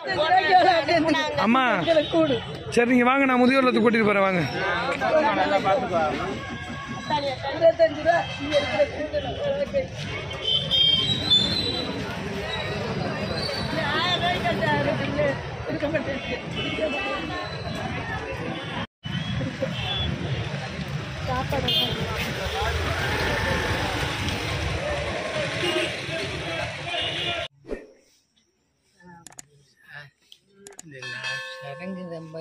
அம்மா சரி நீங்க வாங்க நான் முதியோர் இல்லத்துக்கு கூட்டிட்டு போறேன் வாங்க இருபத்தஞ்சு ரூபா இங்க இருக்கிற கூட்டு ஆயிரம் ரூபாய்க்கு கட்ட இருக்க மாட்டேன் சாப்பாடு சடங்கு ரொம்ப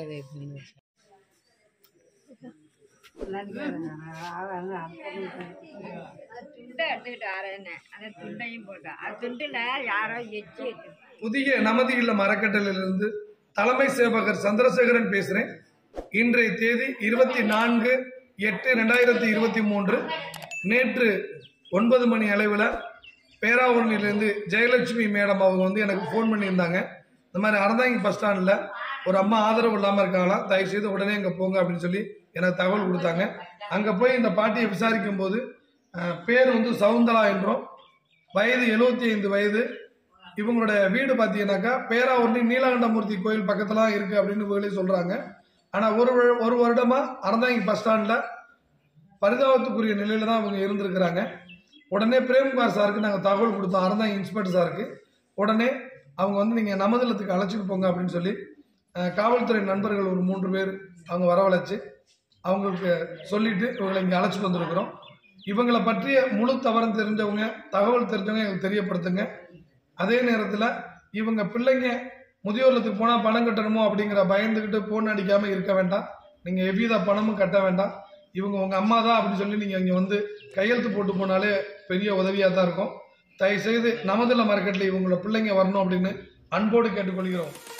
துண்டை எடுத்துக்கிட்டு வரேன்னு அந்த துண்டையும் போட்டோம் அது துண்டுல யாரோ எச்சி வச்சு புதிய நமதி இல்லம் அறக்கட்டளையிலிருந்து தலைமை சேவகர் சந்திரசேகரன் பேசுறேன் இன்றைய தேதி இருபத்தி நான்கு எட்டு ரெண்டாயிரத்தி இருபத்தி மூன்று நேற்று ஒன்பது மணி அளவில் பேராவூர்ணிலிருந்து ஜெயலட்சுமி மேடம் அவங்க வந்து எனக்கு ஃபோன் பண்ணியிருந்தாங்க இந்த மாதிரி அறந்தாங்கி பஸ் ஸ்டாண்டில் ஒரு அம்மா ஆதரவு இல்லாமல் இருக்காங்களாம் தயவு செய்து உடனே இங்கே போங்க அப்படின்னு சொல்லி எனக்கு தகவல் கொடுத்தாங்க அங்கே போய் இந்த பாட்டியை விசாரிக்கும் போது அஹ், பேர் வந்து சவுந்தலா என்றும் வயது எழுபத்தி ஐந்து வயது இவங்களோட வீடு பார்த்தீங்கன்னாக்கா பேராவூர்ணி நீலகண்டமூர்த்தி கோயில் பக்கத்துல இருக்கு அப்படின்னு இவங்களே சொல்றாங்க ஆனா ஒரு வரு- ஒரு வருடமா அறந்தாங்கி பஸ் ஸ்டாண்ட்ல பரிதாபத்துக்குரிய நிலையில தான் அவங்க இருந்திருக்கிறாங்க உடனே பிரேம்குமார் சாருக்கு நாங்கள் தகவல் கொடுத்தோம் அறந்தாங்கி இன்ஸ்பெக்டர் சாருக்கு உடனே அவங்க வந்து நீங்கள் நமதளத்துக்கு அழைச்சிட்டு போங்க அப்படின்னு சொல்லி அஹ், காவல்துறை நண்பர்கள் ஒரு மூன்று பேர் அவங்க வரவழைச்சு அவங்களுக்கு சொல்லிட்டு இவங்களை இங்கே அழைச்சிட்டு வந்திருக்கிறோம் இவங்களை பற்றிய முழு தவறம் தெரிஞ்சவங்க தகவல் தெரிஞ்சவங்க எங்களுக்கு தெரியப்படுத்துங்க அதே நேரத்தில் இவங்க பிள்ளைங்க முதியோர்லத்துக்கு போனால் பணம் கட்டணுமோ அப்படிங்கிற பயந்துக்கிட்டு போன் அடிக்காமல் இருக்க வேண்டாம் நீங்கள் எவ்வித பணமும் கட்ட வேண்டாம் இவங்க உங்கள் அம்மா தான் அப்படின்னு சொல்லி நீங்கள் இங்கே வந்து கையெழுத்து போட்டு போனாலே பெரிய உதவியாக தான் இருக்கும் தயவுசெய்து நமதில் மார்க்கெட்டில் இவங்களோட பிள்ளைங்க வரணும் அப்படின்னு அன்போடு கேட்டுக்கொள்கிறோம்